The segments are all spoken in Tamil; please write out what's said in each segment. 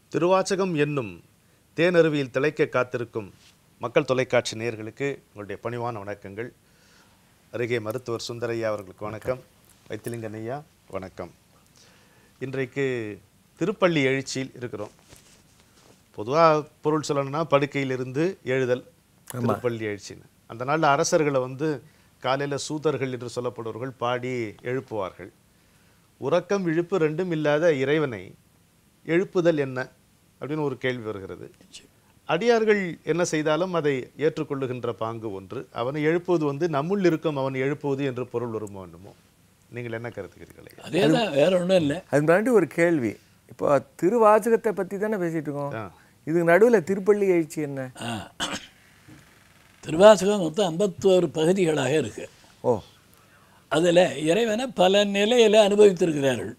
திருவாச்சகம் என்னும் தேனருவியில் திளைக்க காத்திருக்கும் மக்கள் தொலைக்காட்சி நேயர்களுக்கு உங்களுடைய பணிவான வணக்கங்கள் அருகே மருத்துவர் சுந்தரையா அவர்களுக்கு வணக்கம் வைத்திலிங்கன் ஐயா வணக்கம் இன்றைக்கு திருப்பள்ளி எழுச்சியில் இருக்கிறோம் பொதுவாக பொருள் சொல்லணும்னா படுக்கையிலிருந்து எழுதல் திருப்பள்ளி எழுச்சின்னு அந்த நாளில் அரசர்களை வந்து காலையில் சூதர்கள் என்று சொல்லப்படுவர்கள் பாடி எழுப்புவார்கள் உறக்கம் இழுப்பு ரெண்டும் இல்லாத இறைவனை எழுப்புதல் என்ன அப்படின்னு ஒரு கேள்வி வருகிறது அடியார்கள் என்ன செய்தாலும் அதை ஏற்றுக்கொள்ளுகின்ற பாங்கு ஒன்று அவனை எழுப்புவது வந்து நம்முள் இருக்கும் அவன் எழுப்புவது என்று பொருள் வருமோ என்னமோ நீங்கள் என்ன கருத்துக்கிறீர்கள் ஐயா? அதே தான் வேற ஒன்றும் இல்லை அது முன்னாடி ஒரு கேள்வி இப்போ திருவாசகத்தை பற்றி தானே பேசிட்டு இருக்கோம் ஆ. இதுக்கு நடுவில் திருப்பள்ளி எழுச்சி என்ன ஆ. திருவாசகம் மொத்தம் ஐம்பத்தோரு பகுதிகளாக இருக்கு ஓ அதில் இறைவனை பல நிலையில் அனுபவித்திருக்கிறார்கள்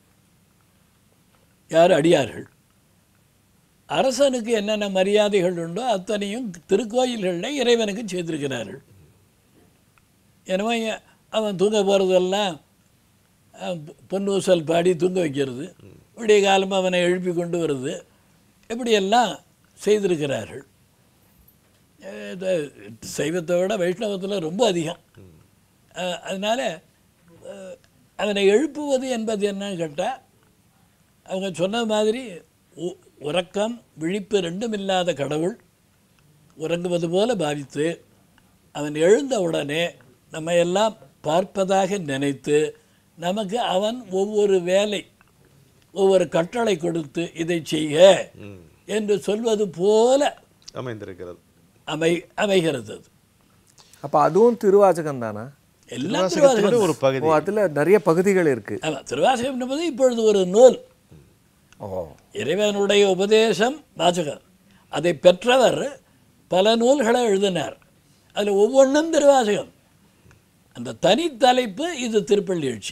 யார் அடியார்கள் அரசனுக்கு என்னென்ன மரியாதைகள் உண்டோ அத்தனையும் திருக்கோயில்களில் இறைவனுக்கு செய்திருக்கிறார்கள் எனவே அவன் தூங்க போகிறதெல்லாம் பொன்னூசல் பாடி தூங்க வைக்கிறது விடிய காலம் அவனை எழுப்பி கொண்டு வருது இப்படியெல்லாம் செய்திருக்கிறார்கள் அஹ் இது சைவத்தை விட வைஷ்ணவத்தில் ரொம்ப அதிகம் அஹ் அதனால அஹ் அவனை எழுப்புவது என்பது என்னன்னு கேட்டால் அவங்க சொன்ன மாதிரி உ- உறக்கம் விழிப்பு ரெண்டும் இல்லாத கடவுள் உறங்குவது போல பாவித்து அவன் எழுந்த உடனே நம்ம எல்லாம் பார்ப்பதாக நினைத்து நமக்கு அவன் ஒவ்வொரு வேலை ஒவ்வொரு கட்டளை கொடுத்து இதை செய்க என்று சொல்வது போல அமைந்திருக்கிறது அமை அமைகிறது அது அப்போ அதுவும் திருவாசகம் தானா எல்லாம் திருவாசகத்தினுடைய திருவாசகம் ஒரு பகுதி ஓ அதில் நிறைய பகுதிகள் இருக்கு ஆமாம் திருவாசகம் என்பது இப்பொழுது ஒரு நூல் ஓ இறைவனுடைய உபதேசம் வாசகர் அதை பெற்றவர் பல நூல்களை எழுதினார் அதில் ஒவ்வொன்றும் திருவாசகம் அந்த தனி தலைப்பு இது திருப்பள்ளி எழுச்சி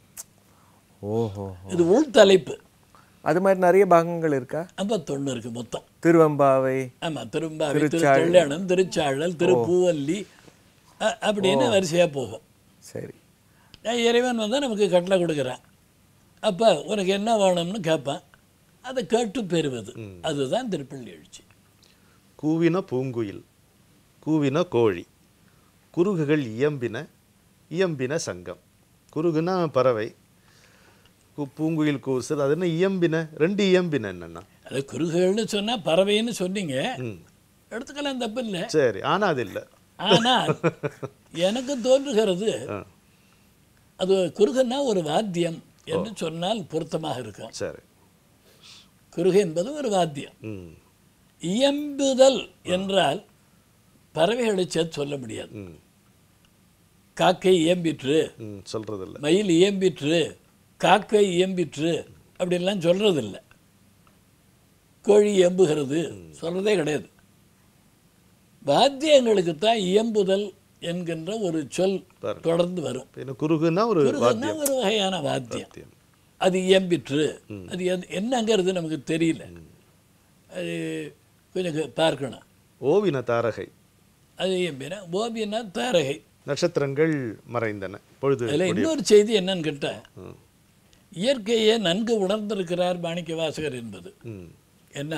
ஓஹோ இது உள் தலைப்பு அது மாதிரி நிறைய பாகங்கள் இருக்கா ஐம்பத்தொன்று இருக்கு மொத்தம் திருவம்பாவை ஆமாம் திரும்பாவை திருத்தொள்ளனம் திருச்சாழல் திருப்பூவல்லி அ- அப்படின்னு வரிசையாக போகும் சரி அஹ் இறைவன் வந்து நமக்கு கட்டளை கொடுக்குறான் அப்போ உனக்கு என்ன வேணும்னு கேட்பான் அதை கேட்டு பெறுவது அதுதான் திருப்பள்ளி எழுச்சி கூவின பூங்குயில் கூவின கோழி குருகுகள் இயம்பின இயம்பின சங்கம் குருகுனா பறவை கு- பூங்குயில் கூசுது அது என்ன இயம்பின ரெண்டு இயம்பின என்னன்னா அது குருகுகள்னு சொன்னா பறவைன்னு சொன்னீங்க ம். எடுத்துக்கலாம் தப்பு இல்லை சரி ஆனா அது இல்லை ஆனால் எனக்கு தோன்றுகிறது ஆ. அது குருகுன்னா ஒரு வாத்தியம் என்று சொன்னால் பொருத்தமாக இருக்கும் சரி குருகு என்பது ஒரு வாத்தியம் ம் இயம்புதல் என்றால் பறவைகளை சேர்த்து சொல்ல முடியாது ம் காக்கை இயம்பிற்று ம் சொல்றது இல்லை மயில் இயம்பிற்று காக்கை இயம்பிற்று அப்படின்லாம் சொல்றதில்ல கோழி இயம்புகிறது சொல்றதே கிடையாது வாத்தியங்களுக்கு தான் இயம்புதல் என்கின்ற ஒரு சொல் பாருங்க. தொடர்ந்து வரும் என்ன குருகுன்னா ஒரு குருகுன்னா வாத்தியம் ஒரு வகையான வாத்தியம் வாத்தியம். அது இயம்பிற்று அது என்- என்னங்கிறது நமக்கு தெரியல அது கொஞ்சம் க- பார்க்கணும் ஓவின தாரகை அது இயம்பினா ஓபியனா தாரகை நட்சத்திரங்கள் மறைந்தன பொழுது அதில் இன்னொரு செய்தி என்னன்னு கேட்டால் இயற்கையை நன்கு உணர்ந்திருக்கிறார் மாணிக்க வாசகர் என்பது ம் என்ன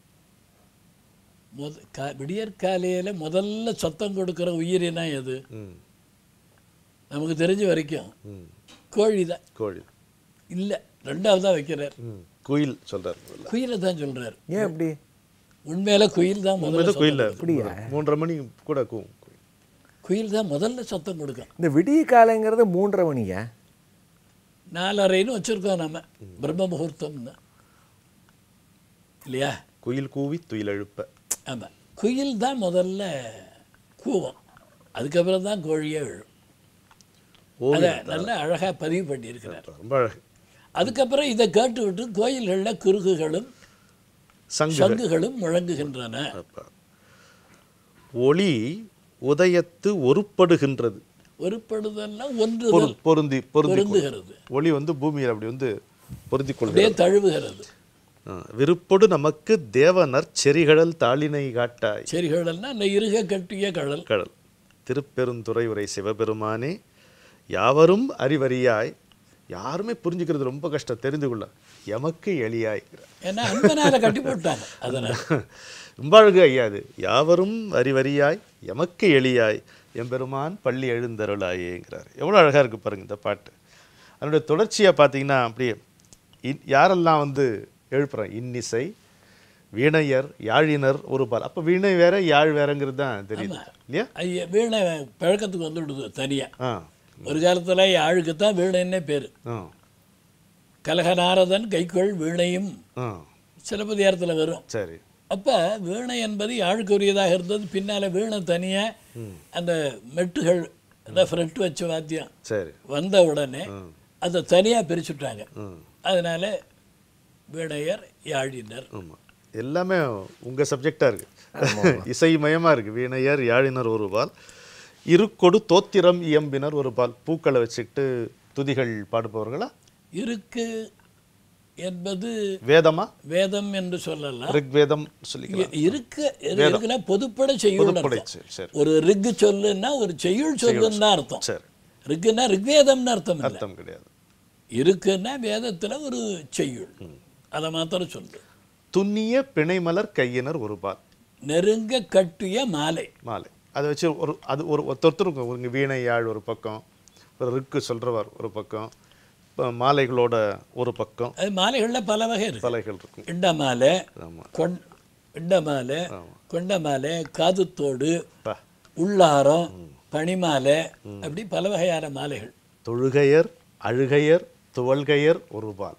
முத கா விடியற்காலையில் முதல்ல சத்தம் கொடுக்குற உயிரினம் எது ம் நமக்கு தெரிஞ்ச வரைக்கும் ம் கோழி தான் கோழி இல்லை ரெண்டாவதாக வைக்கிறார் ம் குயில் சொல்றாரு முதல்ல. குயிலை தான் சொல்றார் ஏன் அப்படி உண்மையில குயில் தான் முதல்ல உண்மையில குயில் சத்தம் மூன்றரை மணி கூட கூவும் கொடுக்கும். குயில் தான் முதல்ல சத்தம் கொடுக்கும் இந்த விடிய காலைங்கிறது மூன்றரை மணியா நாலரைன்னு வச்சுருக்கோம் நம்ம பிரம்ம முகூர்த்தம் தான் இல்லையா குயில் கூவி துயில் எழுப்ப ஆமாம் குயில் தான் முதல்ல கூவும் அதுக்கப்புறம் தான் கோழியே விழும் அதை நல்லா அழகாக பதிவு பண்ணியிருக்கிறார் ரொம்ப அழகு அதுக்கப்புறம் இதை கேட்டுவிட்டு கோயில்களில் குறுகுகளும் சங்கு சங்குகளும் முழங்குகின்றன அப்பா. ஒளி உதயத்து ஒருப்படுகின்றது ஒருப்படுதல்னா பொரு- ஒன்றுதல் பொருந்தி பொருந்தி கொள். பொருந்துகிறது ஒளி வந்து பூமியில் அப்படி வந்து பொருந்தி கொள்கிறது அப்படியே தழுவுகிறது ஆ, விருப்பொடு நமக்கு தேவனர் செரிகடல் தாளினை காட்டாய் செரிகடல்னா அந்த இருக கட்டிய கடல் கடல் திருப்பெருந்துறை உரை சிவபெருமானே யாவரும் அறிவறியாய் யாருமே புரிஞ்சுக்கிறது ரொம்ப கஷ்டம் தெரிந்து கொள்ள எமக்கு எளியாய்க்கிறார் ஏன்னா அன்பனால கட்டி போட்டாங்க அதனால ரொம்ப அழகு ஐயா அது யாவரும் வரிவரியாய் எமக்கு எளியாய் எம்பெருமான் பள்ளி எழுந்தருளாயேங்கிறார் எவ்வளோ அழகா இருக்கு பாருங்க இந்த பாட்டு அதனுடைய தொடர்ச்சியா பார்த்தீங்கன்னா அப்படியே இன்- யாரெல்லாம் வந்து எழுப்புறாங்க இன்னிசை வீணையர் யாழினர் ஒரு பால் அப்போ வீணை வேற யாழ் வேறங்கிறது தான் தெரியுது இல்லையா ஐய வீணை பழக்கத்துக்கு வந்துவிடுது தனியா ஆ ஒரு காலத்துல யாழுக்கு தான் வீணைன்னே பேர் ஆ கலகநாரதன் கைக்கோள் வீணையும் ஆ சிலப்பதிகாரத்தில் வரும் சரி அப்போ வீணை என்பது யாழுக்குரியதாக இருந்தது பின்னால வீணை தனியா அந்த மெட்டுகள் அந்த ஃப்ரெட் வச்ச வாத்தியம் சரி வந்த உடனே அதை தனியா பிரிச்சுட்டாங்க ம் அதனால வீணையர் யாழினர் ஆமா எல்லாமே உங்க சப்ஜெக்டா இருக்கு இசைமயமா இருக்கு வீணையர் யாழினர் ஒரு பால் இருக்கொடு தோத்திரம் இயம்பினர் ஒரு பால் பூக்களை வச்சுக்கிட்டு துதிகள் பாடுபவர்களா இருக்கு என்பது வேதமா வேதம் என்று சொல்லலாம் ரிக்வேதம் சொல்லிக்கலாம் இ- இருக்கு இருக்குன்னா பொதுப்பட செய்யுள் பொதுப்படை அர்த்தம். சரி, சரி ஒரு ரிக்கு சொல்லுன்னா ஒரு செய்யுள் சொல்லுன்னு தான் அர்த்தம் சரி ரிக்குன்னா ரிக்வேதம்னு அர்த்தம் இல்லை அர்த்தம் கிடையாது இருக்குன்னா வேதத்துல ஒரு செய்யுள் அதை மாத்திரம் சொல்லு துண்ணிய பிணைமலர் கையினர் ஒரு பால் நெருங்க கட்டிய மாலை மாலை அதை வச்சு ஒரு அது ஒரு ஒருத்தருக்கு ஒரு வீணை யாழ் ஒரு பக்கம் ஒரு ரிக்கு சொல்றவர் ஒரு பக்கம் இப்ப மாலைகளோட ஒரு பக்கம் அது மாலைகள்ல பல வகை இருக்கு தலைகள் இருக்கும் இண்ட மாலை ஆமா கொண் இண்ட மாலை கொண்ட மாலை காதுத்தோடு பா உள்ளாரம் பனிமாலை அப்படி பல வகையான மாலைகள் தொழுகையர் அழுகையர் துவல்கையர் ஒரு பால்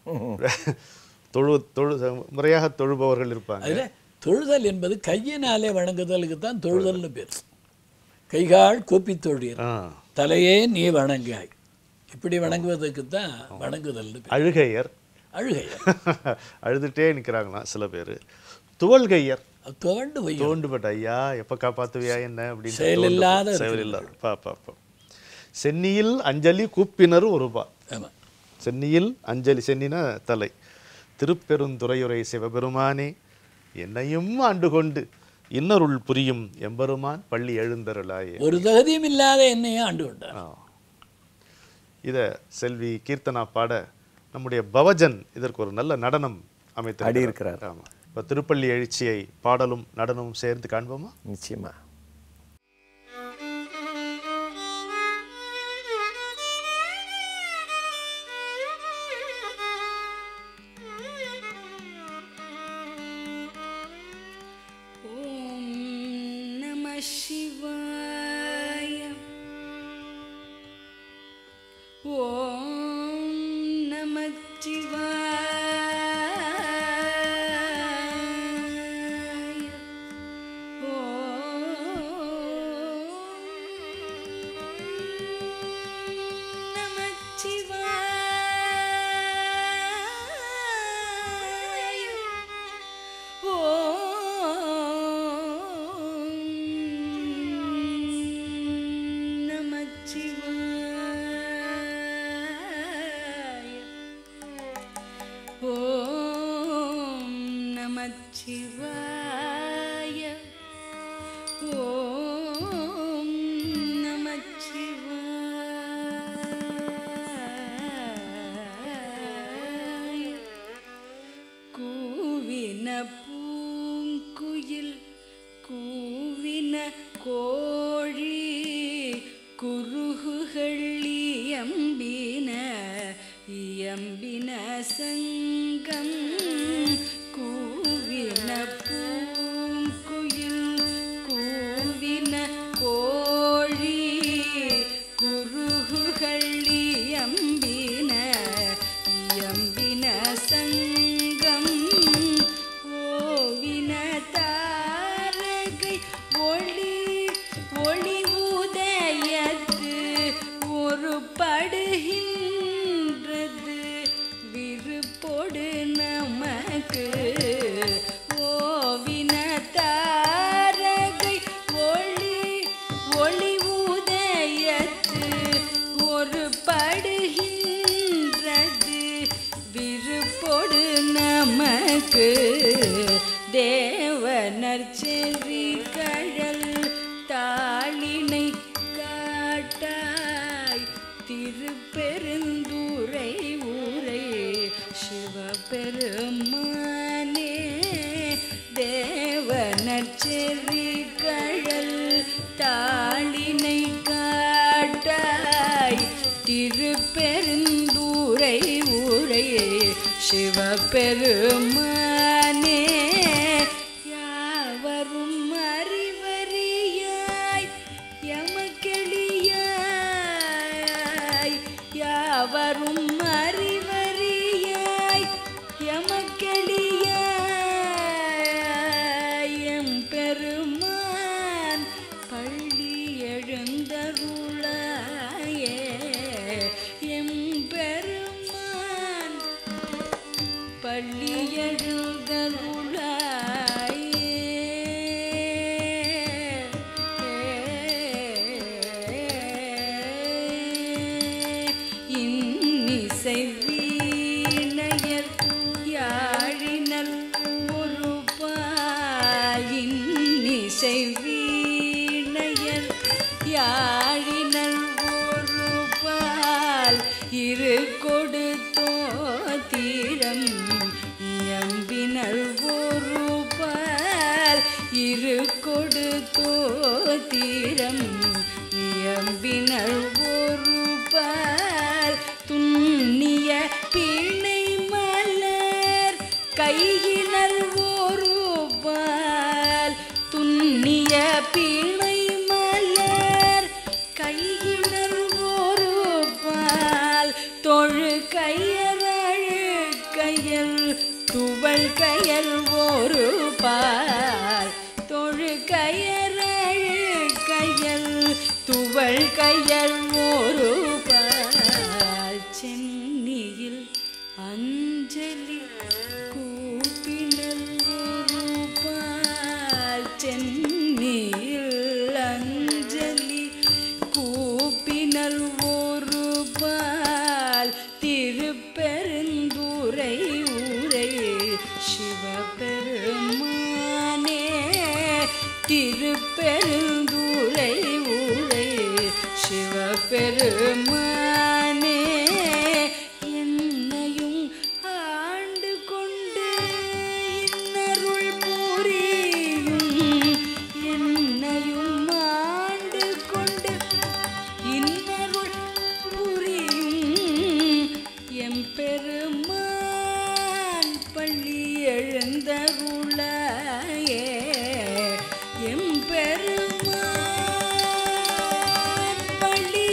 தொழு தொழு முறையாக தொழுபவர்கள் இருப்பாங்க அதுல தொழுதல் என்பது கையினாலே வணங்குதலுக்கு தான் தொழுதல்னு பேர் கைகால் கூப்பி தொழில் ஆ. தலையே நீ வணங்காய் இப்படி வணங்குவதற்கு தான் வணங்குதல்னு பேர் அழுகையர் அழுகை அழுதுட்டே நிற்கிறாங்களாம் சில பேர் துவல்கையர் அது துவண்டு வையும் தோண்டுபட்ட ஐயா எப்போ காப்பாத்துவியா என்ன அப்படின்னு செயலில்லாத தோண்டு- செயலில்லாத பா பா பா சென்னியில் அஞ்சலி கூப்பினர் ஒரு பா ஆமா சென்னியில் அஞ்சலி சென்னினா தலை திருப்பெருந்துறையுரை சிவபெருமானே என்னையும் ஆண்டு கொண்டு இன்னருள் புரியும் எம்பெருமான் பள்ளி எழுந்தருளாயே ஒரு தகுதியும் இல்லாத என்னையும் ஆண்டு கொண்டார் ஆ. இத செல்வி கீர்த்தனா பாட நம்முடைய பவஜன் இதற்கு ஒரு நல்ல நடனம் அமைத்து ஆடியிருக்கிறார். ஆமா இப்போ திருப்பள்ளி எழுச்சியை பாடலும் நடனமும் சேர்ந்து காண்போமா நிச்சயமா ॐ नमः शिवाय ॐ नमः शिवाय ॐ नमः शिवाय ॐ नमः शिवाय ॐ नमः शिवाय ॐ नमः शिवाय கூவின பூங்குயில் கூவின கோழி குருகுகள் இயம்பின இயம்பின சங்கம் கூவின பூங்குயில் கூவின கோழி குருகுகள் இயம்பின இயம்பின சங்கம் ஓவின தாரகை ஒளி ஒளி உதயத்து ஒரு படுகின்றது விருப்பொடு நமக்கு ஓவின தாரகை ஒளி ஒளி உதயத்து ஒரு படுகின்றது விருப்பொடு நமக்கு தேவனர் செறி கழல் தாளினை காட்டாய் திருப்பெருந்துறையுரை யாவரும் அறிவறியாய் எமக்கெளியாய் எம்பெருமான் பள்ளி எழுந்தருளாயே எம்பெருமான் பள்ளி இன்னிசை வீணையர் யாழினல் ஒரு பால் இன்னிசை வீணையர் யாழினல் ஒரு பால் இரு கொடுத்தோ தீரம் எம்பினல் ஒரு பால் இரு கொடுத்தோ தீரம் எம்பினல் ஒரு பால் துண்ணிய பிணை மலர் கையினர் ஒரு பால் துண்ணிய பிணை மலர் கையினர் ஒரு பால் தொழு கையரழு கையல் துவள் கையல் ஒரு பால் தொழு கையரழு கையல் துவள் கையல் ஒரு பால் சென்னியில் அஞ்சலி கூப்பினல் ஒரு பால் சென்னியில் அஞ்சலி கூப்பினல் ஒரு பால் திருப்பெருந்துரை ஊரை சிவபெருமானே திருப்பெருந்துரை ஊரை சிவபெருமானே என்னையும் ஆண்டு கொண்டு இன்னருள் புரியும் என்னையும் ஆண்டு கொண்டு இன்னருள் புரியும் எம்பெருமான் பள்ளி எழுந்தருளாயே எம்பெருமான் பள்ளி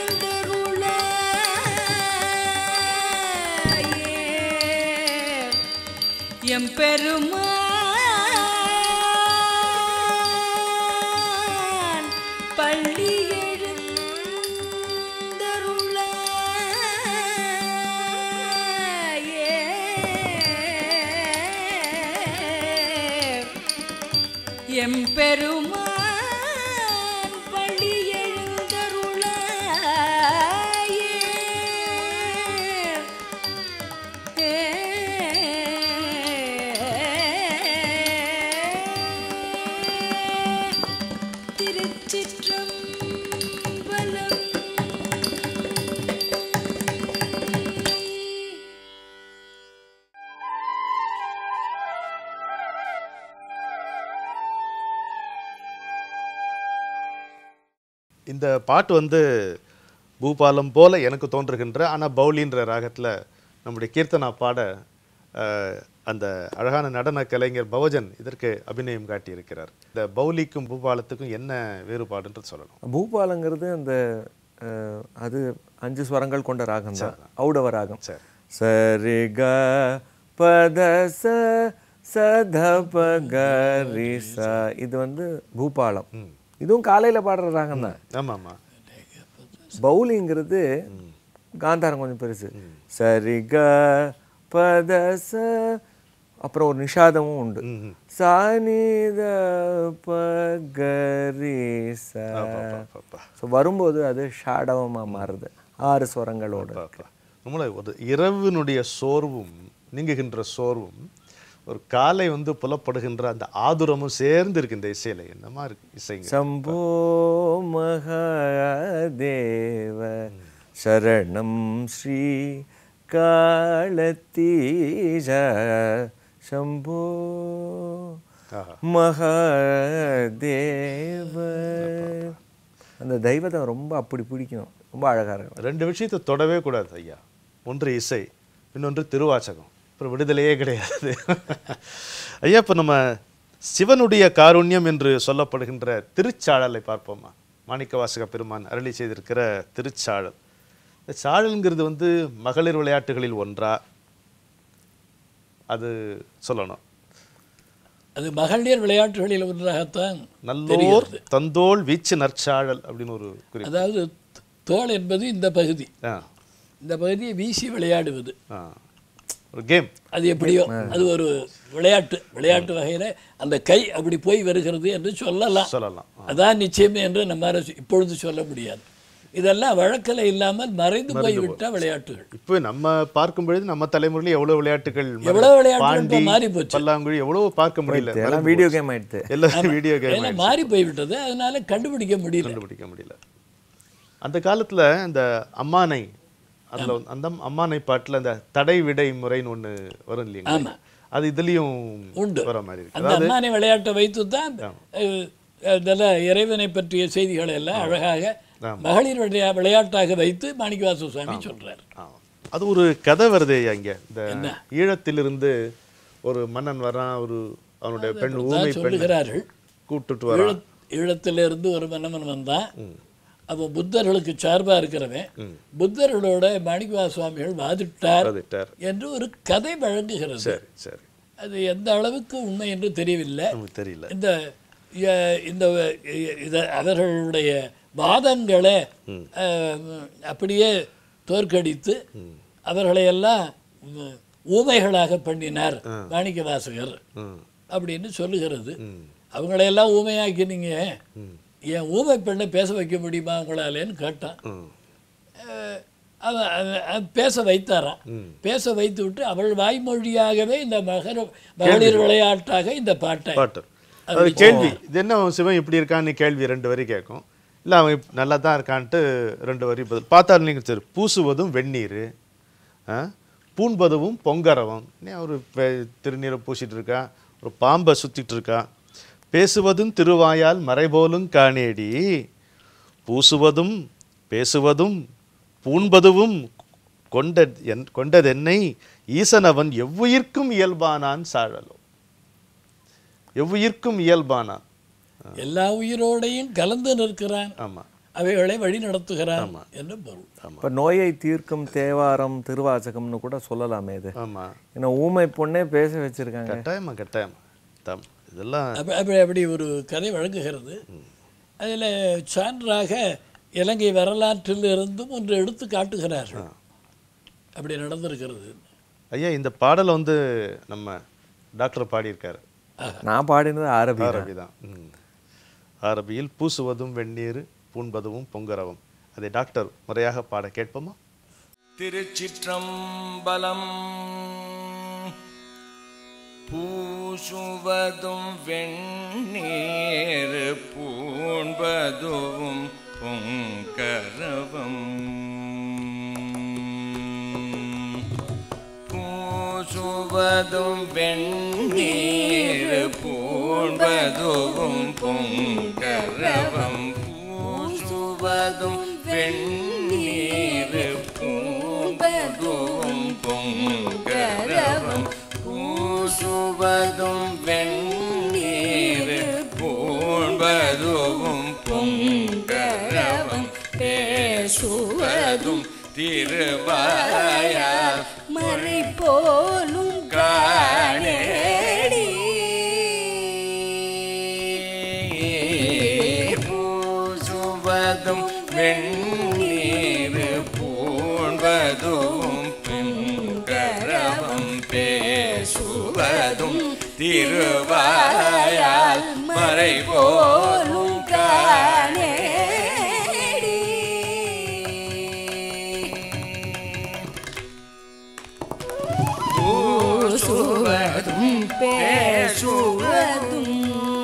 எழுந்தருளாயே எம்பெருமான் பள்ளி எழுந்தருளாயே எம்பெருமான் பள்ளி எழுந்தருளாயே திருச்சிற்றம்பலம் இந்த பாட்டு வந்து பூபாலம் போல எனக்கு தோன்றுகின்ற ஆனால் பௌலின்ற ராகத்தில் நம்முடைய கீர்த்தனா பாட அஹ், அந்த அழகான நடன கலைஞர் பவஜன் இதற்கு அபிநயம் காட்டியிருக்கிறார் இந்த பௌலிக்கும் பூபாலத்துக்கும் என்ன வேறுபாடுன்றது சொல்லணும் பூபாலங்கிறது அந்த அஹ், அது அஞ்சு ஸ்வரங்கள் கொண்ட ராகம் தான் ஔடவ ராகம் சரி. சரி க பத ச சத ப க ரி ச இது வந்து பூபாலம் இதுவும் காலையில பாடுற ராகம் தான் ஆமாம் ஆமாம் பௌலிங்கிறது காந்தாரம் கொஞ்சம் பெருசு சரி க பத ச அப்புறம் ஒரு நிஷாதமும் உண்டு சானித ப க ரி ச அப்பா ஸோ வரும்போது அது ஷாடவமா மாறுது ஆறு ஸ்வரங்களோட அப்பா நம்மள ஒரு இரவினுடைய சோர்வும் நீங்குகின்ற சோர்வும் ஒரு காலை வந்து புலப்படுகின்ற அந்த ஆதுரமும் சேர்ந்து இருக்கு இந்த இசையில என்னமா இருக்கு இசைங்க சம்போ மகாதேவ சரணம் ஸ்ரீ காலத்தீஜ சம்போ ஆஹா. மகாதேவ அந்த தெய்வத்தை ரொம்ப அப்படி பிடிக்கும் ரொம்ப அழகா இருக்கும் ரெண்டு விஷயத்தை தொடவே கூடாது ஐயா ஒன்று இசை இன்னொன்று திருவாச்சகம் அப்புறம் விடுதலையே கிடையாது ஐயா இப்போ நம்ம சிவனுடைய காருண்யம் என்று சொல்லப்படுகின்ற திருச்சாழலை பார்ப்போமா மாணிக்கவாசக பெருமான் அருளி செய்திருக்கிற திருச்சாழல் இந்த சாழல்ங்கிறது வந்து மகளிர் விளையாட்டுகளில் ஒன்றா அது சொல்லணும் அது மகளிர் விளையாட்டுகளில் ஒன்றாகத்தான் நல்லோர் தந்தோள் வீச்சு நற்சாழல் அப்படின்னு ஒரு குறிப்பு அதாவது தோல் என்பது இந்த பகுதி ஆ இந்த பகுதியை வீசி விளையாடுவது ஆ ஒரு கேம் அது எப்படியோ அது ஒரு விளையாட்டு விளையாட்டு வகையில அந்த கை அப்படி போய் வருகிறது என்று சொல்லலாம் சொல்லலாம் அதான் நிச்சயம் என்று நம்மால இப்பொழுது சொல்ல முடியாது இதெல்லாம் வழக்கில் இல்லாமல் மறைந்து போய்விட்ட விளையாட்டுகள் இப்போ நம்ம பார்க்கும் பொழுது நம்ம தலைமுறையில் எவ்வளவு விளையாட்டுகள் ம- எவ்வளவு விளையாட்டுகள் பாண்டி இப்ப மாறி போச்சு. பல்லாங்குழி எவ்வளவு பார்க்க முடியல எல்லாம் வீடியோ கேம் ஆயிடுது எல்லாம் வீடியோ கேம் எல்லாம் மாறி போய்விட்டது அதனால கண்டுபிடிக்க முடியல கண்டுபிடிக்க முடியல அந்த காலத்துல இந்த அம்மானை அதுல வந்து- அந்த அம்மானை பாட்டுல அந்த தடை விடை முறைன்னு ஒண்ணு வரும் இல்லைங்களா ஆமா. அது இதுலயும் உண்டு. வர மாதிரி இருக்கு அந்த அம்மானை விளையாட்டை வைத்து தான் நல்ல இறைவனை பற்றிய செய்திகளை எல்லாம் அழகாக மகளிர் விளையா விளையாட்டாக வைத்து மாணிக்கவாச சுவாமி சொல்றார் ஆ. அது ஒரு கதை வருது ஐயா இங்க இந்த ஈழத்திலிருந்து ஒரு மன்னன் வரான் ஒரு அவனுடைய பெண் ஊமை தான் பெண் சொல்லுகிறார்கள் கூப்பிட்டுட்டு வரான் ஈழ- ஈழத்திலிருந்து ஒரு மன்னவன் வந்தான் அவன் புத்தர்களுக்கு சார்பா இருக்கிறவன் புத்தர்களோட மாணிக்கவாச சுவாமிகள் வாதிட்டார் வந்துட்டார் என்று ஒரு கதை வழங்குகிறது சரி சரி அது எந்த அளவுக்கு உண்மை என்று தெரியவில்லை நமக்கு தெரியல இந்த அஹ், இந்த இத அவர்களுடைய வாதங்களை அஹ், அப்படியே தோற்கடித்து அவர்களை எல்லாம் உம், ஊமைகளாக பண்ணினார் மாணிக்க வாசகர் ம் அப்படின்னு சொல்லுகிறது அவங்களையெல்லாம் ஊமையாக்கினீங்க என் ஊமை பெண்ணை பேச வைக்க முடியுமா உங்களாலேன்னு கேட்டான் ம் அஹ், அவன் அவன் அவன் பேச வைத்தாராம் பேச வைத்து விட்டு அவள் வாய்மொழியாகவே இந்த மகர மகளிர் விளையாட்டாக இந்த பாட்டை பாட்டு அது கேள்வி இது என்ன அவன் சிவன் இப்படி இருக்கான்னு கேள்வி ரெண்டு வரி கேட்கும் இல்லை அவன் இப்- நல்லா தான் இருக்கான்ட்டு ரெண்டு வரி பதில் பார்த்தா நீங்கள் சரி பூசுவதும் வெந்நீர் ஆ? பூண்பதுவும் பொங்கரவம் இன்னும் ஒரு பெ- திருநீரை பூசிட்டு இருக்கான் ஒரு பாம்பை சுத்திட்டு இருக்கான் பேசுவதும் திருவாயால் மறைபோலும் காணேடி பூசுவதும் பேசுவதும் பூண்பதுவும் கொண்ட என் கொண்டதென்னை ஈசனவன் எவ்வுயிர்க்கும் இயல்பானான் சாழலோ எவ்வுயிர்க்கும் இயல்பானான் எல்லா உயிரோடையும் கலந்து நிற்கிறான் ஆமா அவைகளை வழி நடத்துகிறான் என்று பொருள் இப்போ நோயை தீர்க்கும் தேவாரம் திருவாசகம்னு கூட சொல்லலாமே இது ஆமா ஏன்னா ஊமை பொண்ணே பேச வச்சிருக்காங்க கட்டாயமா கட்டாயமா தம் இதெல்லாம் அப்ப- அப்படி அப்படி ஒரு கதை வழங்குகிறது அதில் சான்றாக இலங்கை வரலாற்றில் இருந்தும் ஒன்று எடுத்து காட்டுகிறார்கள் அப்படி நடந்திருக்கிறது ஐயா இந்த பாடலை வந்து நம்ம டாக்டர் பாடியிருக்காரு நான் பாடினது அரபி அரபி தான் ம். அரபியில் பூசுவதும் வெந்நீர் பூண்பதுவும் பொங்கரவம் அதை டாக்டர் முறையாக பாட கேட்போமா திருச்சிற்றம்பலம் பூசுவதும் வெண்ணீர் பூண்பதுவும் பொங்கரவம் பூசுவதும் வெண்ணீர் பூண்பதுவும் பொங்கரவம் பூசுவதும் வெண்ணீர் பூண்பதுவும் பொங்கரவம் பூசுவதும் வெண்ணீர் பூண்பதுவும் பொங்கரவம் பேசுவதும் திருவாயால் மறை போலும் காணேடி பூசுவதும் வெண்ணீர் பூண்பதும் பின்கரவம் பேசுவதும் திருவாயால் மறை போலும் காணேடி பூசுவதும் பேசுவதும்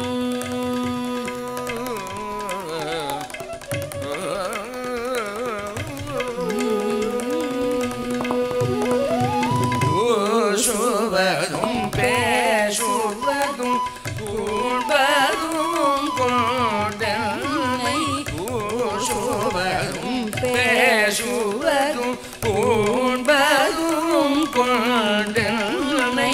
பூசுவதும் பேசுவதும் பூண்பதும் கொண்டனை பூசுவதும் பேசுவதும் பூண்பதும் கொண்டனை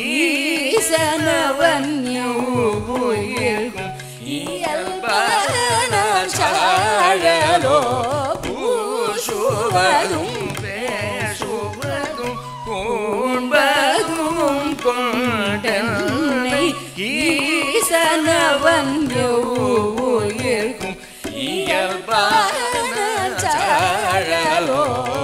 ஈசனவன் உயிர்க்கும் இயல்பான சாழலோ பூசுவதும் பேசுவதும் பேசுவதும் கூண்பதும் கொண்டனை ஈசனவன் உயிர்க்கும் இயல்பான சாழலோ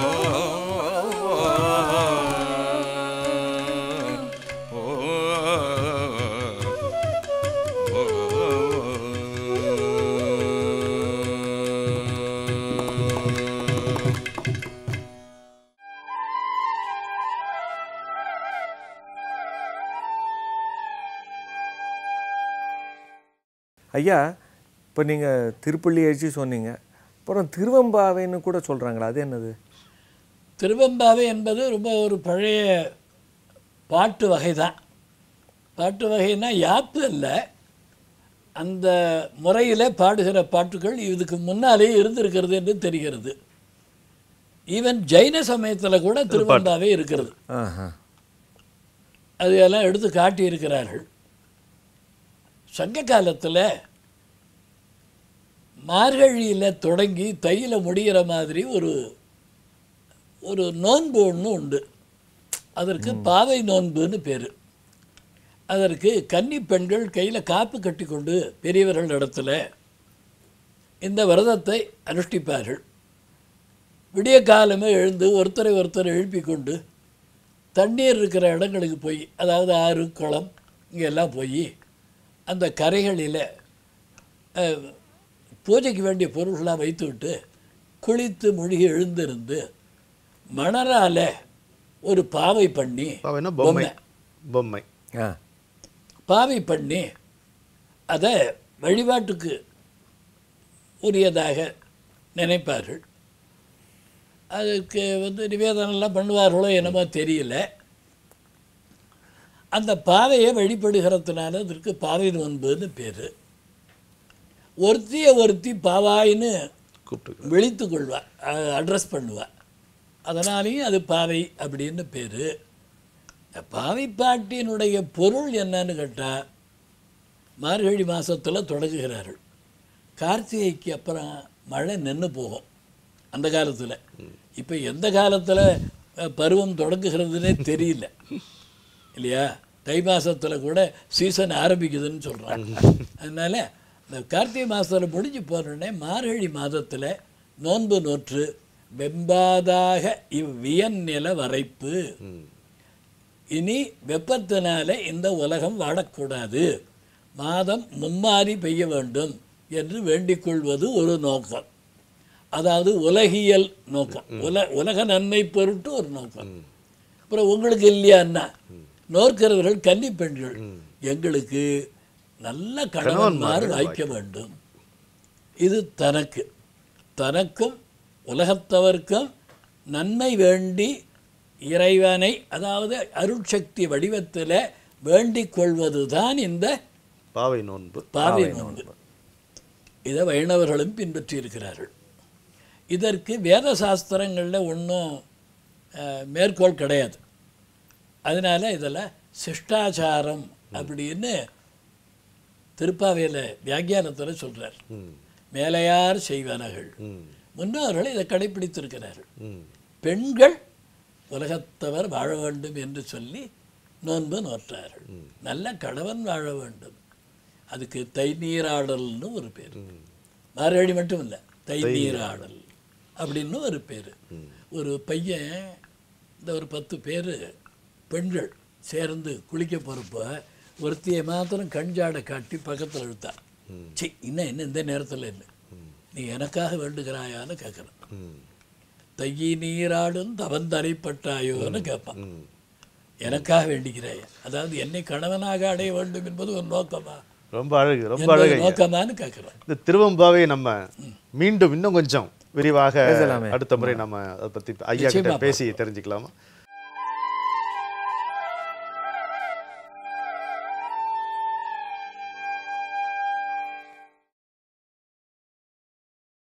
ஐயா இப்போ நீங்கள் திருப்பள்ளி எழுச்சி சொன்னீங்க அப்புறம் திருவம்பாவைன்னு கூட சொல்கிறாங்களா அது என்னது திருவெம்பாவை என்பது ரொம்ப ஒரு பழைய பாட்டு வகை தான் பாட்டு வகைனா யாப்பு அல்ல அந்த முறையில் பாடுகிற பாட்டுகள் இதுக்கு முன்னாலே இருந்திருக்கிறது என்று தெரிகிறது ஈவன் ஜைன சமயத்தில் கூட திருவெம்பாவை இருக்கிறது ஆஹா அது எல்லாம் எடுத்து காட்டியிருக்கிறார்கள் சங்க காலத்தில் மார்கழியில் தொடங்கி தையில் முடிகிற மாதிரி ஒரு ஒரு நோன்பு ஒன்று உண்டு அதற்கு பாவை நோன்புன்னு பேர் அதற்கு கன்னி பெண்கள் கையில் காப்பு கட்டி கொண்டு பெரியவர்கள் இடத்துல இந்த விரதத்தை அனுஷ்டிப்பார்கள் விடிய காலமே எழுந்து ஒருத்தரை ஒருத்தர் எழுப்பி கொண்டு தண்ணீர் இருக்கிற இடங்களுக்கு போய் அதாவது ஆறு குளம் இங்கெல்லாம் போய் அந்த கரைகளில் அஹ், பூஜைக்கு வேண்டிய பொருள்களாக வைத்துவிட்டு குளித்து மூழ்கி எழுந்திருந்து மணலால ஒரு பாவை பண்ணி பாவைன்னா பொம்மை பொம்மை ஆ பாவை பண்ணி அதை வழிபாட்டுக்கு உரியதாக நினைப்பார்கள் அதுக்கு வந்து நிவேதனம்லாம் பண்ணுவார்களோ என்னமோ தெரியல அந்த பாவையை வழிபடுகிறதுனால அதற்கு பாவை நோன்புன்னு பேர் ஒருத்தியை ஒருத்தி பாவாயின்னு கூப்பிட்டு விழித்து கொள்வா அட்ரஸ் பண்ணுவா அதனாலேயும் அது பாவை அப்படின்னு பேர் பாவை பாட்டினுடைய பொருள் என்னன்னு கேட்டால் மார்கழி மாதத்தில் தொடங்குகிறார்கள் கார்த்திகைக்கு அப்புறம் மழை நின்று போகும் அந்த காலத்தில் இப்போ எந்த காலத்தில் பருவம் தொடங்குகிறதுனே தெரியல இல்லையா தை மாசத்தில் கூட சீசன் ஆரம்பிக்குதுன்னு சொல்கிறாங்க அதனால் இந்த கார்த்திகை மாதத்தில் முடிஞ்சு போனோடனே மார்கழி மாதத்தில் நோன்பு நோற்று வெம்பாதாக இவ்வியன் நில வரைப்பு இனி வெப்பத்தினால இந்த உலகம் வாழக்கூடாது மாதம் மும்மாறி பெய்ய வேண்டும் என்று வேண்டிக் கொள்வது ஒரு நோக்கம் அதாவது உலகியல் நோக்கம் உல உலக நன்மை பொருட்டு ஒரு நோக்கம் அப்புறம் உங்களுக்கு இல்லையான்னா நோக்கிறவர்கள் கன்னி பெண்கள் எங்களுக்கு நல்ல கணவன்மார் வாய்க்க வேண்டும் இது தனக்கு தனக்கும் உலகத்தவர்க்கும் நன்மை வேண்டி இறைவனை அதாவது அருட்சக்தி வடிவத்தில் வேண்டிக் கொள்வது தான் இந்த பாவை நோன்பு பாவை நோன்பு இதை வைணவர்களும் பின்பற்றி இருக்கிறார்கள் இதற்கு வேத சாஸ்திரங்களில் ஒன்றும் மேற்கோள் கிடையாது அதனால இதில் சிஷ்டாச்சாரம் அப்படின்னு திருப்பாவையில் வியாக்கியானத்தில் சொல்றார் ம் மேலையார் செய்வனகள் ம் முன்னோர்கள் இதை கடைப்பிடித்திருக்கிறார்கள் ம் பெண்கள் உலகத்தவர் வாழ வேண்டும் என்று சொல்லி நோன்பு நோற்றார்கள் நல்ல கணவன் வாழ வேண்டும் அதுக்கு தை நீராடல்னு ஒரு பேர் மார்கழி மட்டும் இல்லை தை நீராடல் அப்படின்னு ஒரு பேர் ஒரு பையன் இந்த ஒரு பத்து பேர் பெண்கள் சேர்ந்து குளிக்க போகிறப்போ ஒருத்தியை மாத்திரம் கஞ்சாடை காட்டி பக்கத்தில் இழுத்தா சி இன்னும் என்ன இந்த நேரத்தில் என்ன நீ எனக்காக வேண்டுகிறாயான்னு கேட்குறான் ம் தையி நீராடும் தவந்தரைப்பட்டாயோன்னு கேட்பான் எனக்காக வேண்டிக்கிறாயா அதாவது என்னை கணவனாக அடைய வேண்டும் என்பது ஒரு நோக்கமா ரொம்ப அழகு ரொம்ப என்பது அழகு ஐயா. நோக்கமான்னு கேட்குறான் இந்த திருவம்பாவை நம்ம மீண்டும் இன்னும் கொஞ்சம் விரிவாக பேசலாமே. அடுத்த முறை நம்ம அதை பற்றி ஐயா கிட்ட பேசி தெரிஞ்சுக்கலாமா